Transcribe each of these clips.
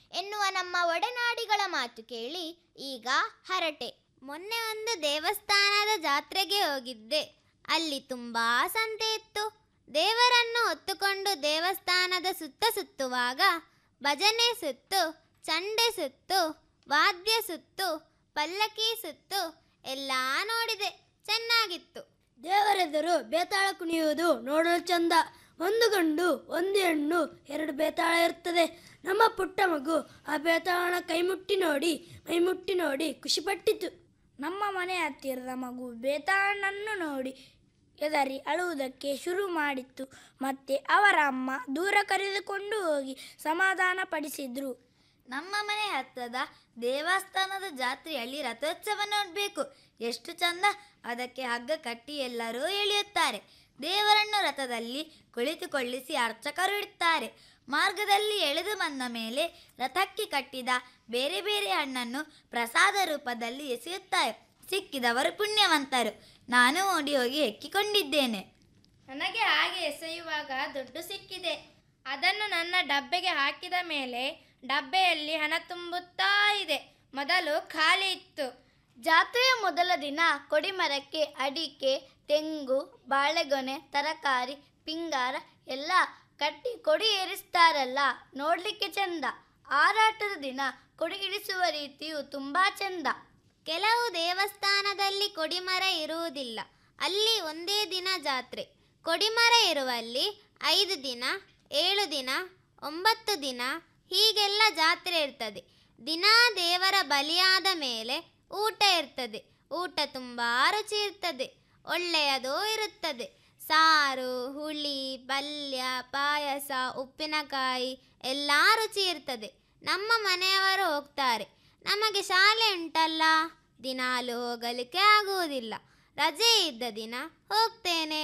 ಎನ್ನುವ ನಮ್ಮ ಒಡನಾಡಿಗಳ ಮಾತು ಕೇಳಿ ಈಗ ಹರಟೆ ಮೊನ್ನೆ ಒಂದು ದೇವಸ್ಥಾನದ ಜಾತ್ರೆಗೆ ಹೋಗಿದ್ದೆ ಅಲ್ಲಿ ತುಂಬಾ ಸಂತೆ ಇತ್ತು ದೇವರನ್ನು ಹೊತ್ತುಕೊಂಡು ದೇವಸ್ಥಾನದ ಸುತ್ತ ಸುತ್ತುವಾಗ ಭಜನೆ ಸುತ್ತು ಚಂಡೆ ಸುತ್ತು ವಾದ್ಯ ಸುತ್ತು ಪಲ್ಲಕ್ಕಿ ಸುತ್ತು ಎಲ್ಲ ನೋಡಿದೆ ಚೆನ್ನಾಗಿತ್ತು ದೇವರೆದುರು ಬೇತಾಳ ಕುಣಿಯುವುದು ನೋಡಲು ಚಂದ ಒಂದು ಗಂಡು ಒಂದು ಹೆಣ್ಣು ಎರಡು ಬೇತಾಳ ಇರ್ತದೆ ನಮ್ಮ ಪುಟ್ಟ ಮಗು ಆ ಬೇತಾಳನ ಕೈಮುಟ್ಟಿ ನೋಡಿ ಮೈಮುಟ್ಟಿ ನೋಡಿ ಖುಷಿಪಟ್ಟಿತು ನಮ್ಮ ಮನೆ ಹತ್ತಿರದ ಮಗು ಬೇತಾಳನನ್ನು ನೋಡಿ ಎದರಿ ಅಳುವುದಕ್ಕೆ ಶುರು ಮಾಡಿತ್ತು ಮತ್ತೆ ಅವರ ಅಮ್ಮ ದೂರ ಕರೆದುಕೊಂಡು ಹೋಗಿ ಸಮಾಧಾನ ಪಡಿಸಿದ್ರು ನಮ್ಮ ಮನೆ ಹತ್ತದ ದೇವಸ್ಥಾನದ ಜಾತ್ರೆಯಲ್ಲಿ ರಥೋತ್ಸವ ನೋಡಬೇಕು ಎಷ್ಟು ಚಂದ ಅದಕ್ಕೆ ಹಗ್ಗ ಕಟ್ಟಿ ಎಲ್ಲರೂ ಎಳೆಯುತ್ತಾರೆ ದೇವರನ್ನು ರಥದಲ್ಲಿ ಕುಳಿತುಕೊಳ್ಳಿಸಿ ಅರ್ಚಕರು ಇಡ್ತಾರೆ ಮಾರ್ಗದಲ್ಲಿ ಎಳೆದು ಬಂದ ಮೇಲೆ ರಥಕ್ಕೆ ಕಟ್ಟಿದ ಬೇರೆ ಬೇರೆ ಹಣ್ಣನ್ನು ಪ್ರಸಾದ ರೂಪದಲ್ಲಿ ಎಸೆಯುತ್ತಾರೆ ಸಿಕ್ಕಿದವರು ಪುಣ್ಯವಂತರು ನಾನು ಓಡಿ ಹೋಗಿ ಹೆಕ್ಕಿಕೊಂಡಿದ್ದೇನೆ ನನಗೆ ಹಾಗೆ ಎಸೆಯುವಾಗ ದುಡ್ಡು ಸಿಕ್ಕಿದೆ ಅದನ್ನು ನನ್ನ ಡಬ್ಬೆಗೆ ಹಾಕಿದ ಮೇಲೆ ಡಬ್ಬೆಯಲ್ಲಿ ಹಣ ತುಂಬುತ್ತಾ ಇದೆ ಮೊದಲು ಖಾಲಿ ಇತ್ತು ಜಾತ್ರೆಯ ಮೊದಲ ದಿನ ಕೊಡಿಮರಕ್ಕೆ ಅಡಿಕೆ ತೆಂಗು ಬಾಳೆಗೊನೆ ತರಕಾರಿ ಪಿಂಗಾರ ಎಲ್ಲ ಕಟ್ಟಿ ಕೊಡಿ ಏರಿಸ್ತಾರಲ್ಲ ನೋಡ್ಲಿಕ್ಕೆ ಚಂದ ಆರಾಟದ ದಿನ ಕೊಡಿ ಇಳಿಸುವ ರೀತಿಯು ತುಂಬಾ ಚಂದ ಕೆಲವು ದೇವಸ್ಥಾನದಲ್ಲಿ ಕೊಡಿಮರ ಇರುವುದಿಲ್ಲ ಅಲ್ಲಿ ಒಂದೇ ದಿನ ಜಾತ್ರೆ ಕೊಡಿಮರ ಇರುವಲ್ಲಿ ಐದು ದಿನ ಏಳು ದಿನ ಒಂಬತ್ತು ದಿನ ಹೀಗೆಲ್ಲ ಜಾತ್ರೆ ಇರ್ತದೆ ದಿನಾ ದೇವರ ಬಲಿಯಾದ ಮೇಲೆ ಊಟ ಇರ್ತದೆ ಊಟ ತುಂಬ ರುಚಿ ಇರ್ತದೆ ಒಳ್ಳೆಯದೂ ಇರುತ್ತದೆ ಸಾರು ಹುಳಿ ಪಲ್ಯ ಪಾಯಸ ಉಪ್ಪಿನಕಾಯಿ ಎಲ್ಲ ರುಚಿ ಇರ್ತದೆ ನಮ್ಮ ಮನೆಯವರು ಹೋಗ್ತಾರೆ ನಮಗೆ ಶಾಲೆ ಉಂಟಲ್ಲ ದಿನಾಲು ಹೋಗಲಿಕ್ಕೆ ಆಗುವುದಿಲ್ಲ ರಜೆ ಇದ್ದ ದಿನ ಹೋಗ್ತೇನೆ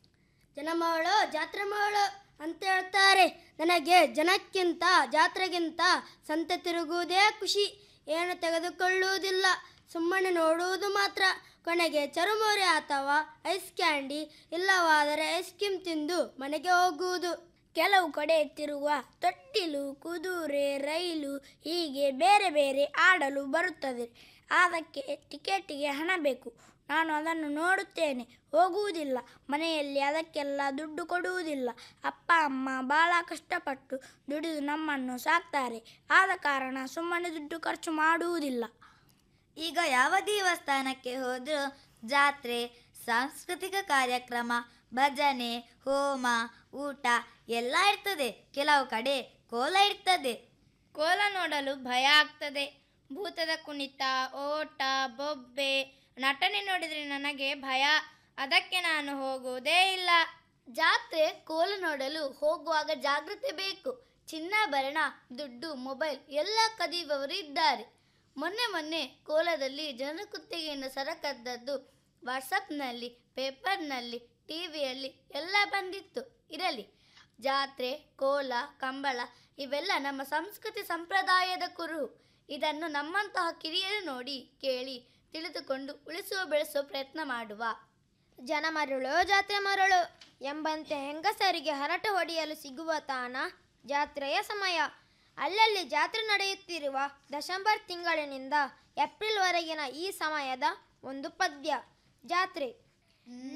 ಜನಮವಳು ಜಾತ್ರೆ ಮವಳು ಅಂತ ಹೇಳ್ತಾರೆ ನನಗೆ ಜನಕ್ಕಿಂತ ಜಾತ್ರೆಗಿಂತ ಸಂತೆ ತಿರುಗುವುದೇ ಖುಷಿ ಏನು ತೆಗೆದುಕೊಳ್ಳುವುದಿಲ್ಲ ಸುಮ್ಮನೆ ನೋಡುವುದು ಮಾತ್ರ ಕೊನೆಗೆ ಚರುಮುರಿ ಅಥವಾ ಐಸ್ ಕ್ಯಾಂಡಿ ಇಲ್ಲವಾದರೆ ಐಸ್ ಕ್ರೀಮ್ ತಿಂದು ಮನೆಗೆ ಹೋಗುವುದು ಕೆಲವು ಕಡೆ ತಿರುವ ತೊಟ್ಟಿಲು ಕುದುರೆ ರೈಲು ಹೀಗೆ ಬೇರೆ ಬೇರೆ ಆಡಲು ಬರುತ್ತದೆ ಅದಕ್ಕೆ ಟಿಕೆಟಿಗೆ ಹಣ ಬೇಕು ನಾನು ಅದನ್ನು ನೋಡುತ್ತೇನೆ ಹೋಗುವುದಿಲ್ಲ ಮನೆಯಲ್ಲಿ ಅದಕ್ಕೆಲ್ಲ ದುಡ್ಡು ಕೊಡುವುದಿಲ್ಲ ಅಪ್ಪ ಅಮ್ಮ ಭಾಳ ಕಷ್ಟಪಟ್ಟು ದುಡಿದು ನಮ್ಮನ್ನು ಸಾಕ್ತಾರೆ ಆದ ಕಾರಣ ಸುಮ್ಮನೆ ದುಡ್ಡು ಖರ್ಚು ಮಾಡುವುದಿಲ್ಲ ಈಗ ಯಾವ ದೇವಸ್ಥಾನಕ್ಕೆ ಹೋದರೂ ಜಾತ್ರೆ ಸಾಂಸ್ಕೃತಿಕ ಕಾರ್ಯಕ್ರಮ ಭಜನೆ ಹೋಮ ಊಟ ಎಲ್ಲ ಇರ್ತದೆ ಕೆಲವು ಕಡೆ ಕೋಲ ಇರ್ತದೆ ಕೋಲ ನೋಡಲು ಭಯ ಆಗ್ತದೆ ಭೂತದ ಕುಣಿತ ಓಟ ಬೊಬ್ಬೆ ನಟನೆ ನೋಡಿದರೆ ನನಗೆ ಭಯ ಅದಕ್ಕೆ ನಾನು ಹೋಗುವುದೇ ಇಲ್ಲ ಜಾತ್ರೆ ಕೋಲು ನೋಡಲು ಹೋಗುವಾಗ ಜಾಗ್ರತೆ ಬೇಕು ಚಿನ್ನಾಭರಣ ದುಡ್ಡು ಮೊಬೈಲ್ ಎಲ್ಲ ಕದಿಯುವವರು ಇದ್ದಾರೆ ಮೊನ್ನೆ ಮೊನ್ನೆ ಕೋಲದಲ್ಲಿ ಜನಕುತ್ತಿಗೆಯಿಂದ ಸರಕದ್ದದ್ದು ವಾಟ್ಸಪ್ನಲ್ಲಿ ಪೇಪರ್ನಲ್ಲಿ ಟಿವಿಯಲ್ಲಿ ಎಲ್ಲ ಬಂದಿತ್ತು ಇರಲಿ ಜಾತ್ರೆ ಕೋಲ ಕಂಬಳ ಇವೆಲ್ಲ ನಮ್ಮ ಸಂಸ್ಕೃತಿ ಸಂಪ್ರದಾಯದ ಕುರು ಇದನ್ನು ನಮ್ಮಂತಹ ಕಿರಿಯರು ನೋಡಿ ಕೇಳಿ ತಿಳಿದುಕೊಂಡು ಉಳಿಸುವ ಬೆಳೆಸುವ ಪ್ರಯತ್ನ ಮಾಡುವ ಜನ ಮರುಳು ಜಾತ್ರೆ ಮರುಳು ಎಂಬಂತೆ ಹೆಂಗಸರಿಗೆ ಹರಟೆ ಹೊಡೆಯಲು ಸಿಗುವ ತಾಣ ಜಾತ್ರೆಯ ಸಮಯ ಅಲ್ಲಲ್ಲಿ ಜಾತ್ರೆ ನಡೆಯುತ್ತಿರುವ ಡಿಸೆಂಬರ್ ತಿಂಗಳಿನಿಂದ ಏಪ್ರಿಲ್ವರೆಗಿನ ಈ ಸಮಯದ ಒಂದು ಪದ್ಯ ಜಾತ್ರೆ